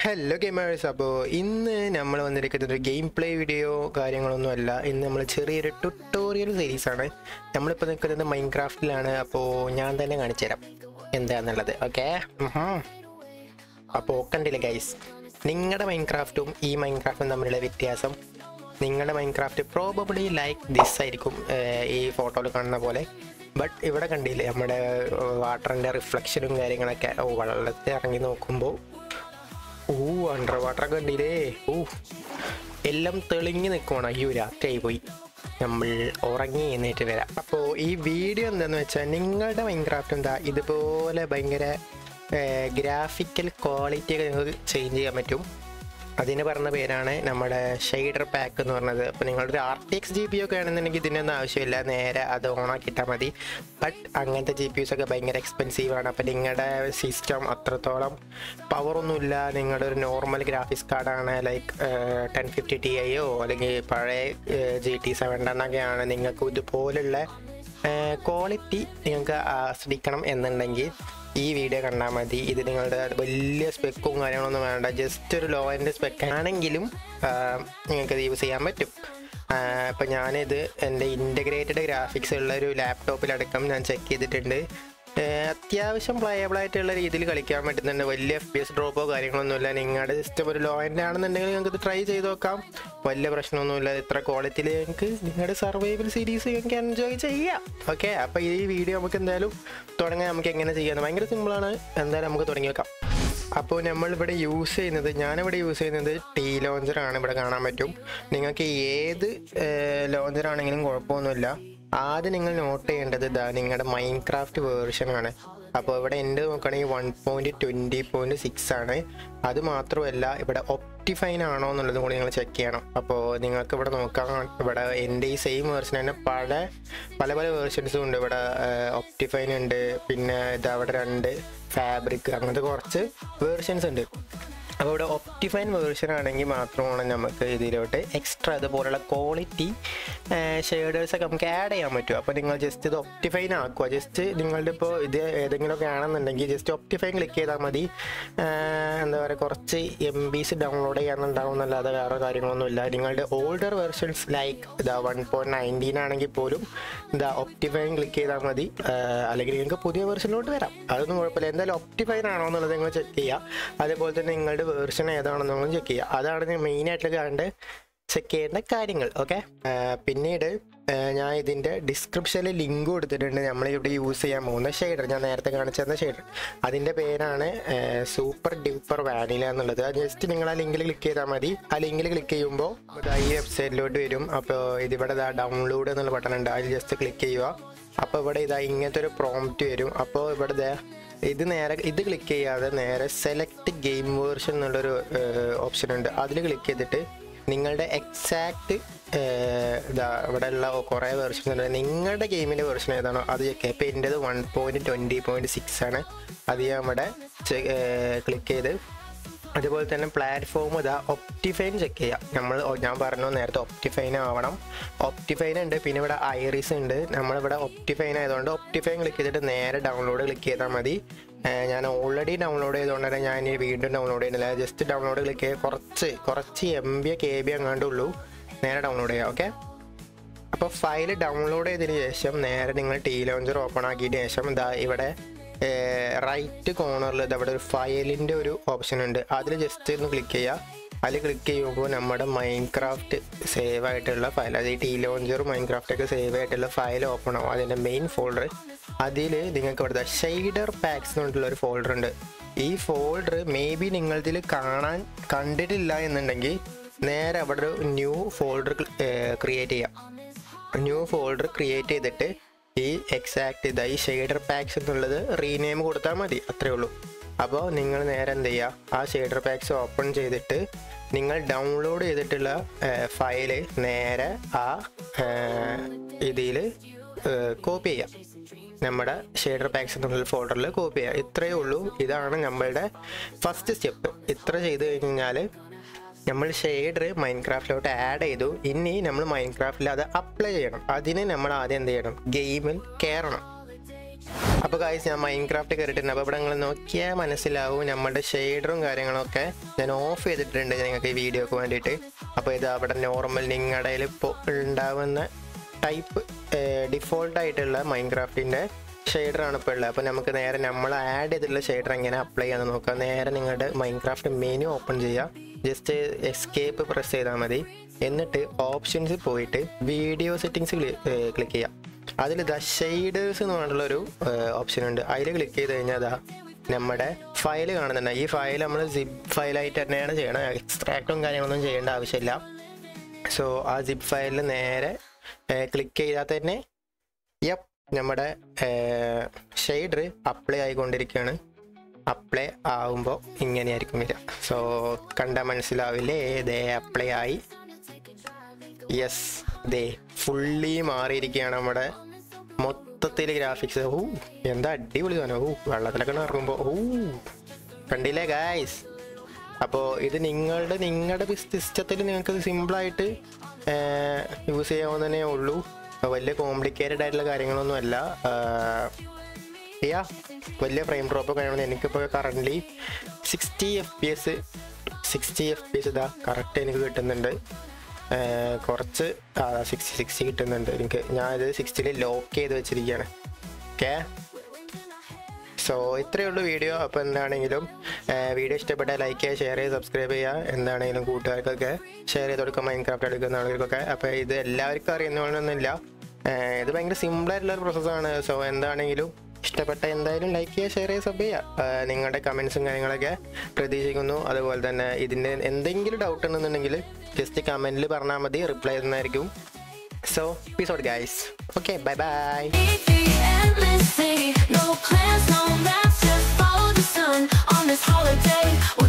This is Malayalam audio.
ഹലോ ഗെയിമേഴ്സ് അപ്പോൾ ഇന്ന് നമ്മൾ വന്നിരിക്കുന്നത് ഒരു ഗെയിം പ്ലേ വീഡിയോ കാര്യങ്ങളൊന്നുമല്ല ഇന്ന് നമ്മൾ ചെറിയൊരു ട്യൂട്ടോറിയൽ സീരീസാണ് നമ്മളിപ്പോൾ നിൽക്കുന്നത് മൈൻക്രാഫ്റ്റിലാണ് അപ്പോൾ ഞാൻ തന്നെ കാണിച്ചു തരാം എന്താണെന്നുള്ളത് ഓക്കെ അപ്പോൾ കണ്ടില്ല ഗൈസ് നിങ്ങളുടെ മൈൻക്രാഫ്റ്റും ഈ മൈൻക്രാഫ്റ്റും തമ്മിലുള്ള വ്യത്യാസം നിങ്ങളുടെ മൈൻക്രാഫ്റ്റ് പ്രോബബ്ലി ലൈക്ക് ദിസ് ആയിരിക്കും ഏർ ഈ ഫോട്ടോയിൽ കാണുന്ന പോലെ ബട്ട് ഇവിടെ കണ്ടില്ലേ നമ്മുടെ വാട്ടറിൻ്റെ റിഫ്ലക്ഷനും കാര്യങ്ങളൊക്കെ ഓ വെള്ളത്തിൽ ഇറങ്ങി നോക്കുമ്പോൾ ഓ അണ്ടർ വാട്ടർ ഒക്കെ കണ്ടില്ലേ ഓ എല്ലാം തെളിഞ്ഞ് നിൽക്കുവാണ് അയ്യോ രാത്രിയായി പോയി നമ്മൾ ഉറങ്ങി എന്നിട്ട് വരാം അപ്പോൾ ഈ വീഡിയോ എന്താണെന്ന് വെച്ചാൽ നിങ്ങളുടെ മൈൻക്രാഫ്റ്റ് എന്താ ഇതുപോലെ ഭയങ്കര ഗ്രാഫിക്കൽ ക്വാളിറ്റി ഒക്കെ നിങ്ങൾക്ക് ചേഞ്ച് ചെയ്യാൻ പറ്റും അതിന് പറഞ്ഞ പേരാണ് നമ്മുടെ ഷെയ്ഡർ പാക്ക് എന്ന് പറഞ്ഞത് അപ്പോൾ നിങ്ങളുടെ ഒരു R T X G P ഒക്കെ ആണെന്നുണ്ടെങ്കിൽ ഇതിനൊന്നും ആവശ്യമില്ല നേരെ അത് ഓണാക്കിയിട്ടാൽ മതി ബട്ട് അങ്ങനത്തെ ജി പി യുസ് ഒക്കെ ഭയങ്കര എക്സ്പെൻസീവ് ആണ് അപ്പോൾ നിങ്ങളുടെ സിസ്റ്റം അത്രത്തോളം പവറൊന്നുമില്ല നിങ്ങളുടെ ഒരു നോർമൽ ഗ്രാഫിക്സ് കാർഡാണ് ലൈക്ക് ടെൻ ഫിഫ്റ്റി ടി ഐയോ അല്ലെങ്കിൽ പഴയ ജി ടി സെവൻ ടെണ്ണൊക്കെയാണ് നിങ്ങൾക്ക് ഇതുപോലുള്ള ക്വാളിറ്റി നിങ്ങൾക്ക് ആസ്വദിക്കണം എന്നുണ്ടെങ്കിൽ ഈ വീഡിയോ കണ്ടാൽ മതി ഇത് നിങ്ങളുടെ വലിയ സ്പെക്കും കാര്യങ്ങളൊന്നും വേണ്ട ജസ്റ്റ് ഒരു ലോ എൻ്റെ സ്പെക്ക് ആണെങ്കിലും നിങ്ങൾക്ക് യൂസ് ചെയ്യാൻ പറ്റും ഇപ്പം ഞാനിത് എൻ്റെ ഇൻ്റഗ്രേറ്റഡ് ഗ്രാഫിക്സ് ഉള്ള ഒരു ലാപ്ടോപ്പിലടക്കം ഞാൻ ചെക്ക് ചെയ്തിട്ടുണ്ട് അത്യാവശ്യം പ്ലേയബിൾ ആയിട്ടുള്ള രീതിയിൽ കളിക്കാൻ പറ്റുന്നുണ്ട് വലിയ എഫ് പി എസ് ഡ്രോപ്പോ കാര്യങ്ങളൊന്നുമില്ല നിങ്ങളുടെ സിസ്റ്റം ഒരു ലോ എൻ്റെ ആണെന്നുണ്ടെങ്കിൽ നിങ്ങൾക്ക് ഇത് ട്രൈ ചെയ്ത് നോക്കാം വലിയ പ്രശ്നമൊന്നുമില്ല ഇത്ര ക്വാളിറ്റിയിൽ നിങ്ങൾക്ക് നിങ്ങളുടെ സർവൈവൽ സീരീസ് നിങ്ങൾക്ക് എൻജോയ് ചെയ്യാം ഓക്കെ അപ്പോൾ ഈ വീഡിയോ നമുക്ക് എന്തായാലും തുടങ്ങാൻ നമുക്ക് എങ്ങനെ ചെയ്യാമെന്ന് ഭയങ്കര സിമ്പിളാണ് എന്തായാലും നമുക്ക് തുടങ്ങി വെക്കാം അപ്പോൾ നമ്മൾ ഇവിടെ യൂസ് ചെയ്യുന്നത് ഞാനിവിടെ യൂസ് ചെയ്യുന്നത് ടീ ലോഞ്ചറാണ് ഇവിടെ കാണാൻ പറ്റും നിങ്ങൾക്ക് ഏത് ലോഞ്ചർ ആണെങ്കിലും കുഴപ്പമൊന്നുമില്ല ആദ്യം നിങ്ങൾ നോട്ട് ചെയ്യേണ്ടത് ഇതാ നിങ്ങളുടെ മൈൻക്രാഫ്റ്റ് വേർഷനാണ് അപ്പോൾ ഇവിടെ എൻ്റെ നോക്കുകയാണെങ്കിൽ one point twenty point six ആണ് അത് മാത്രമല്ല ഇവിടെ ഒപ്റ്റിഫൈൻ ആണോ എന്നുള്ളത് കൂടി നിങ്ങൾ ചെക്ക് ചെയ്യണം അപ്പോൾ നിങ്ങൾക്ക് ഇവിടെ നോക്കാം ഇവിടെ എൻ്റെ ഈ സെയിം വേർഷൻ തന്നെ പല പല പല വേർഷൻസും ഉണ്ട് ഇവിടെ ഒപ്റ്റിഫൈൻ ഉണ്ട് പിന്നെ ഇത് അവിടെ രണ്ട് ഫാബ്രിക് അങ്ങനത്തെ കുറച്ച് വേർഷൻസ് ഉണ്ട് അപ്പോൾ ഇവിടെ ഒപ്റ്റിഫൈൻ വേർഷൻ ആണെങ്കിൽ മാത്രമാണ് നമുക്ക് ഇതിലോട്ട് എക്സ്ട്രാ ഇതുപോലുള്ള ക്വാളിറ്റി ഷെയ്ഡേഴ്സൊക്കെ നമുക്ക് ആഡ് ചെയ്യാൻ പറ്റും അപ്പോൾ നിങ്ങൾ ജസ്റ്റ് ഇത് ഒപ്റ്റിഫൈൻ ആക്കുക ജസ്റ്റ് നിങ്ങളുടെ ഇപ്പോൾ ഇത് ഏതെങ്കിലുമൊക്കെ ആണെന്നുണ്ടെങ്കിൽ ജസ്റ്റ് ഒപ്റ്റിഫൈൻ ക്ലിക്ക് ചെയ്താൽ മതി എന്താ പറയുക കുറച്ച് എം ബീസ് ഡൗൺലോഡ് ചെയ്യാനുണ്ടാവും എന്നല്ലാതെ വേറെ കാര്യങ്ങളൊന്നുമില്ല നിങ്ങളുടെ ഓൾഡർ വെർഷൻസ് ലൈക്ക് ഇതാ വൺ പോയിൻറ്റ് നയൻറ്റീൻ ആണെങ്കിൽ പോലും ഇതാ ഒപ്റ്റിഫൈൻ ക്ലിക്ക് ചെയ്താൽ മതി അല്ലെങ്കിൽ നിങ്ങൾക്ക് പുതിയ വെർഷനിലോട്ട് വരാം അതൊന്നും കുഴപ്പമില്ല എന്തായാലും ഒപ്റ്റിഫൈൻ ആണോ എന്നുള്ളത് നിങ്ങൾ ചെക്ക് ചെയ്യുക അതേപോലെ തന്നെ നിങ്ങളുടെ വേർഷൻ ഏതാണെന്ന് ചെക്ക് ചെയ്യുക അതാണ് മെയിനായിട്ട് കണ്ട് ചെക്ക് ചെയ്യേണ്ട കാര്യങ്ങൾ ഓക്കെ പിന്നീട് ഞാൻ ഇതിൻ്റെ ഡിസ്ക്രിപ്ഷനിൽ ലിങ്ക് കൊടുത്തിട്ടുണ്ട് നമ്മളിവിടെ യൂസ് ചെയ്യാൻ പോകുന്ന ഷെയ്ഡർ ഞാൻ നേരത്തെ കാണിച്ചു തന്ന ഷെയ്ഡർ അതിൻ്റെ പേരാണ് സൂപ്പർ ഡ്യൂപ്പർ വാനില എന്നുള്ളത് അത് ജസ്റ്റ് നിങ്ങൾ ആ ലിങ്കിൽ ക്ലിക്ക് ചെയ്താൽ മതി ആ ലിങ്കിൽ ക്ലിക്ക് ചെയ്യുമ്പോൾ ഈ വെബ്സൈറ്റിലോട്ട് വരും അപ്പോൾ ഇതിവിടെ ഇതാ ഡൗൺലോഡ് എന്നുള്ള ബട്ടൺ ഉണ്ട് അതിൽ ജസ്റ്റ് ക്ലിക്ക് ചെയ്യുക അപ്പോൾ ഇവിടെ ഇതാ ഇങ്ങനത്തെ ഒരു പ്രോംപ്റ്റ് വരും അപ്പോൾ ഇവിടെ ഇത് നേരെ ഇത് ക്ലിക്ക് ചെയ്യാതെ നേരെ സെലക്ട് ഗെയിം വേർഷൻ എന്നുള്ളൊരു ഓപ്ഷൻ ഉണ്ട് അതിൽ ക്ലിക്ക് ചെയ്തിട്ട് നിങ്ങളുടെ എക്സാക്ട് ഇതാ ഇവിടെ ഉള്ള കുറേ വേർഷൻ ഉണ്ട് നിങ്ങളുടെ ഗെയിമിൻ്റെ വേർഷൻ ഏതാണോ അത് ചെക്ക് ചെയ്യുക ഇപ്പോൾ എൻ്റേത് one point twenty point six ആണ് അത് ഞാൻ ഇവിടെ ക്ലിക്ക് ചെയ്ത് അതുപോലെ തന്നെ പ്ലാറ്റ്ഫോം ഇതാ ഒപ്റ്റിഫൈൻ ചെക്ക് ചെയ്യാം നമ്മൾ ഞാൻ പറഞ്ഞു നേരത്തെ ഒപ്റ്റിഫൈൻ ആവണം ഒപ്റ്റിഫൈൻ ഉണ്ട് പിന്നെ ഇവിടെ ഐറിസ് ഉണ്ട് നമ്മളിവിടെ ഒപ്റ്റിഫൈൻ ആയതുകൊണ്ട് ഒപ്റ്റിഫൈൻ ക്ലിക്ക് ചെയ്തിട്ട് നേരെ ഡൗൺലോഡ് ക്ലിക്ക് ചെയ്താൽ മതി ഞാൻ ഓൾറെഡി ഡൗൺലോഡ് ചെയ്തുകൊണ്ട് തന്നെ ഞാൻ വീണ്ടും ഡൗൺലോഡ് ചെയ്യുന്നില്ല ജസ്റ്റ് ഡൗൺലോഡ് ക്ലിക്ക് ചെയ്യുക കുറച്ച് കുറച്ച് എം ബി കെ ബി അങ്ങാണ്ടേ ഉള്ളൂ നേരെ ഡൗൺലോഡ് ചെയ്യാം ഓക്കെ അപ്പോൾ ഫയൽ ഡൗൺലോഡ് ചെയ്തതിന് ശേഷം നേരെ നിങ്ങൾ ടീ ലോഞ്ചർ ഓപ്പൺ ആക്കിയതിന് ശേഷം ഇതാ ഇവിടെ റൈറ്റ് കോർണറിൽ ഇതവിടെ ഒരു ഫയലിൻ്റെ ഒരു ഓപ്ഷൻ ഉണ്ട് അതിൽ ജസ്റ്റ് ഒന്ന് ക്ലിക്ക് ചെയ്യുക അതിൽ ക്ലിക്ക് ചെയ്യുമ്പോൾ നമ്മുടെ മൈൻക്രാഫ്റ്റ് സേവ് ആയിട്ടുള്ള ഫയൽ അതായത് ടീ ലോഞ്ചർ മൈൻക്രാഫ്റ്റ് ഒക്കെ സേവ് ആയിട്ടുള്ള ഫയൽ ഓപ്പൺ ആവും അതിൻ്റെ മെയിൻ ഫോൾഡർ അതിൽ നിങ്ങൾക്ക് ഇവിടുത്തെ ഷെയ്ഡർ പാക്സ് എന്ന് പറഞ്ഞിട്ടുള്ള ഒരു ഫോൾഡർ ഉണ്ട് ഈ ഫോൾഡർ മേ ബി നിങ്ങളിതിൽ കാണാൻ കണ്ടിട്ടില്ല എന്നുണ്ടെങ്കിൽ നേരെ അവിടെ ഒരു ന്യൂ ഫോൾഡർ ക്രിയേറ്റ് ചെയ്യാം ന്യൂ ഫോൾഡർ ക്രിയേറ്റ് ചെയ്തിട്ട് ഈ എക്സാക്ട് ഇതാ ഈ ഷെയ്ഡർ പാക്സ് എന്നുള്ളത് റീനെയിം കൊടുത്താൽ മതി അത്രേ ഉള്ളൂ അപ്പോൾ നിങ്ങൾ നേരെ എന്ത് ചെയ്യുക ആ ഷെയ്ഡർ പാക്സ് ഓപ്പൺ ചെയ്തിട്ട് നിങ്ങൾ ഡൗൺലോഡ് ചെയ്തിട്ടുള്ള ഫയല് നേരെ ആ ഇതിൽ കോപ്പി ചെയ്യാം നമ്മുടെ ഷെയ്ഡർ പാക്സ് എന്നുള്ള ഫോൾഡറിൽ കോപ്പി ചെയ്യുക ഇത്രയേ ഉള്ളൂ ഇതാണ് നമ്മളുടെ ഫസ്റ്റ് സ്റ്റെപ്പ് ഇത്ര ചെയ്ത് കഴിഞ്ഞാൽ നമ്മൾ ഷെയ്ഡർ മൈൻക്രാഫ്റ്റിലോട്ട് ആഡ് ചെയ്തു ഇനി നമ്മൾ മൈൻക്രാഫ്റ്റിൽ അത് അപ്ലൈ ചെയ്യണം അതിന് നമ്മൾ ആദ്യം എന്ത് ചെയ്യണം ഗെയിമിൽ കയറണം അപ്പോൾ കായ്സ് ഞാൻ മൈൻക്രാഫ്റ്റ് കയറിയിട്ടുണ്ട് അപ്പോൾ ഇവിടെ നിങ്ങൾ നോക്കിയാൽ മനസ്സിലാവും നമ്മുടെ ഷെയ്ഡറും കാര്യങ്ങളൊക്കെ ഞാൻ ഓഫ് ചെയ്തിട്ടുണ്ട് നിങ്ങൾക്ക് ഈ വീഡിയോക്ക് വേണ്ടിയിട്ട് അപ്പോൾ ഇത് അവിടെ നോർമൽ നിങ്ങളുടെ ഇപ്പോൾ ഉണ്ടാവുന്ന ടൈപ്പ് ഡിഫോൾട്ട് ആയിട്ടുള്ള മൈൻക്രാഫ്റ്റിൻ്റെ ഷെയ്ഡറാണ് ഇപ്പോൾ ഉള്ളത് അപ്പോൾ നമുക്ക് നേരെ നമ്മൾ ആഡ് ചെയ്തിട്ടുള്ള ഷെയ്ഡർ എങ്ങനെ അപ്ലൈ ചെയ്യാമെന്ന് നോക്കാം നേരെ നിങ്ങളുടെ മൈൻക്രാഫ്റ്റ് മെനു ഓപ്പൺ ചെയ്യുക ജസ്റ്റ് എസ്കേപ്പ് പ്രസ് ചെയ്താൽ മതി എന്നിട്ട് ഓപ്ഷൻസിൽ പോയിട്ട് വീഡിയോ സെറ്റിങ്സ് ക്ലിക്ക് ചെയ്യാം അതിൽ ഇതാ ഷെയ്ഡേഴ്സ് എന്ന് പറഞ്ഞിട്ടുള്ളൊരു ഓപ്ഷൻ ഉണ്ട് അതിൽ ക്ലിക്ക് ചെയ്ത് കഴിഞ്ഞാൽ അതാ നമ്മുടെ ഫയൽ കാണുന്നുണ്ട് ഈ ഫയൽ നമ്മൾ സിപ്പ് ഫയലായിട്ട് തന്നെയാണ് ചെയ്യണം എക്സ്ട്രാക്റ്റും കാര്യങ്ങളൊന്നും ചെയ്യേണ്ട ആവശ്യമില്ല സോ ആ സിപ്പ് ഫയലിൽ നേരെ ക്ലിക്ക് ചെയ്താൽ തന്നെ യപ്പ് നമ്മുടെ ഷെയ്ഡർ അപ്ലൈ ആയിക്കൊണ്ടിരിക്കുകയാണ് അപ്ലൈ ആവുമ്പോൾ ഇങ്ങനെയായിരിക്കും വരിക സോ കണ്ടാൽ മനസ്സിലാവില്ലേ ദേ അപ്ലൈ ആയി യെസ് ദേ ഫുള്ളി മാറിയിരിക്കുകയാണ് നമ്മുടെ മൊത്തത്തിൽ ഗ്രാഫിക്സ് ഓ എന്താ അടിപൊളി സാധനം ഓ വെള്ളത്തിലൊക്കെ ഇറങ്ങുമ്പോൾ ഓ കണ്ടില്ലേ ഗായ്സ് അപ്പോൾ ഇത് നിങ്ങളുടെ നിങ്ങളുടെ സിസ്റ്റത്തിൽ നിങ്ങൾക്ക് സിമ്പിളായിട്ട് യൂസ് ചെയ്യാവുന്നതന്നെ ഉള്ളൂ വലിയ കോംപ്ലിക്കേറ്റഡ് ആയിട്ടുള്ള കാര്യങ്ങളൊന്നും അല്ല യാ വലിയ ഫ്രെയിം ഡ്രോപ്പ് കാര്യങ്ങളൊന്നും എനിക്കിപ്പോൾ currently sixty F P S sixty F P S ഇതാ കറക്റ്റ് എനിക്ക് കിട്ടുന്നുണ്ട് ഏർ കുറച്ച് സിക്സ്റ്റി സിക്സ്റ്റി കിട്ടുന്നുണ്ട് എനിക്ക് ഞാൻ ഇത് സിക്സ്റ്റിയിൽ ലോക്ക് ചെയ്ത് വെച്ചിരിക്കുകയാണ് ഓക്കെ സോ ഇത്രയേ ഉള്ളൂ വീഡിയോ അപ്പോൾ എന്താണെങ്കിലും വീഡിയോ ഇഷ്ടപ്പെട്ടാൽ ലൈക്ക് ചെയ്യുക ഷെയർ ചെയ്യുക സബ്സ്ക്രൈബ് ചെയ്യുക എന്താണെങ്കിലും കൂട്ടുകാർക്കൊക്കെ ഷെയർ ചെയ്ത് കൊടുക്കുക മൈൻഡ് ക്രാഫ്റ്റ് എടുക്കുന്ന ആളുകൾക്കൊക്കെ അപ്പോൾ ഇത് എല്ലാവർക്കും അറിയുന്നതൊന്നുമില്ല ഇത് ഭയങ്കര സിമ്പിളായിട്ടുള്ള ഒരു പ്രോസസ്സാണ് സോ എന്താണെങ്കിലും ഇഷ്ടപ്പെട്ട എന്തായാലും ലൈക്ക് ചെയ്യുക ഷെയർ ചെയ്യുക സബ് ചെയ്യുക നിങ്ങളുടെ കമൻസും കാര്യങ്ങളൊക്കെ പ്രതീക്ഷിക്കുന്നു അതുപോലെ തന്നെ ഇതിൻ്റെ എന്തെങ്കിലും ഡൗട്ട് ഉണ്ടെന്നുണ്ടെങ്കിൽ ജസ്റ്റ് കമൻറ്റിൽ പറഞ്ഞാൽ മതി റിപ്ലൈ ചെയ്യുന്നതായിരിക്കും so peace out guys okay bye bye endless city. No plans, no maps, just follow the sun on this holiday.